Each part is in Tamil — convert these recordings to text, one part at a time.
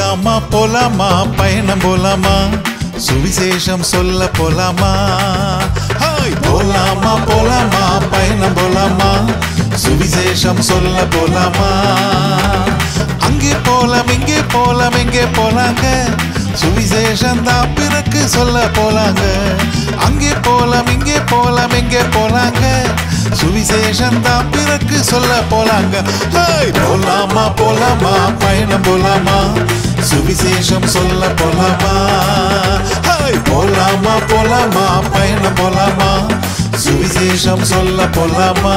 போலாமா போலாமா பயணம் போலாமா சுவிசேஷம் சொல்ல போலாமா ஹாய் போலாமா போலாமா பயணம் போலாமா சுவிசேஷம் சொல்ல போலாமா அங்கே போலாம் இங்கே போலாம் எங்கே போலாங்க சுவிசேஷம் தான் பிறக்கு சொல்ல போலாங்க அங்கே போலாம் இங்கே போலாம் எங்கே போலாங்க சுவிசேஷம் தான் பிறக்கு சொல்ல போலாங்க ஹாய் போலாமா போலாமா பயணம் போலாமா சுவிசேஷம் சொல்ல போலாமா ஹாய் போலாமா போலாமா பயணம் போலாமா சுவிசேஷம் சொல்ல போலாமா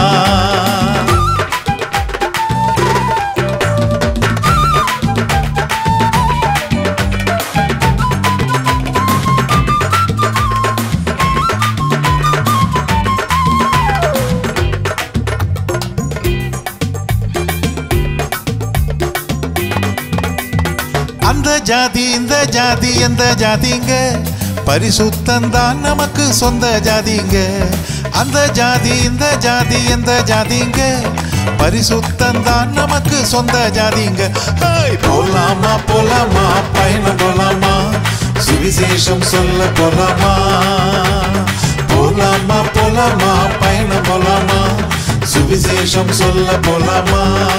அந்த ஜாதி இந்த ஜாதி எந்த ஜாதிங்க பரிசுத்தந்தான் நமக்கு சொந்த ஜாதிங்க அந்த ஜாதி இந்த ஜாதி எந்த ஜாதிங்க பரிசுத்தந்தான் நமக்கு சொந்த ஜாதிங்க ஹாய் போலாமா போலாமா பயணம் போலாமா சுவிசேஷம் சொல்ல போலாமா போலாமா போலாமா பயணம் போலாமா சுவிசேஷம் சொல்ல போலாமா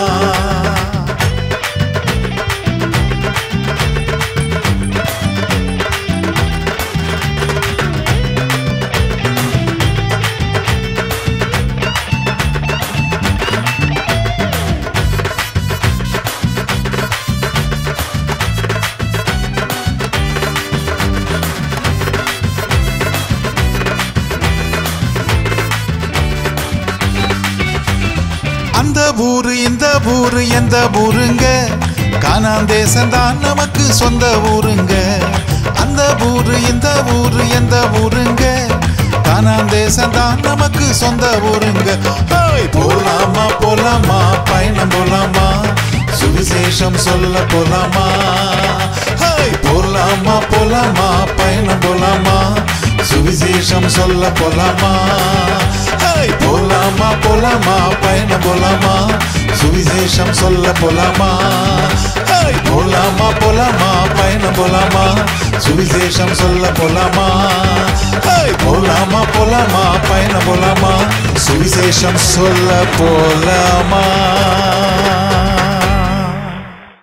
அந்த ஊரு இந்த ஊரு எந்த ஊருங்க கானான் தேசம்தான் நமக்கு சொந்த ஊருங்க அந்த ஊரு இந்த ஊரு எந்த ஊருங்க கானான் தேசம்தான் நமக்கு சொந்த ஊருங்க ஹாய் போலாமா போலாமா பயணம் போலாமா சுவிசேஷம் சொல்ல போலாமா ஹாய் போலாமா போலாமா பயணம் போலாமா சுவிசேஷம் சொல்ல போலாமா ஹாய் போலாமா போலாமா பயணம் போலாமா சுவிசேஷம் சொல்ல போலாமா ஹாய் போலாமா போலாமா பயணம் போலாமா சுவிசேஷம் சொல்ல போலாமா ஹாய் போலாமா போலாமா பயணம் போலாமா சுவிசேஷம் சொல்ல போலாமா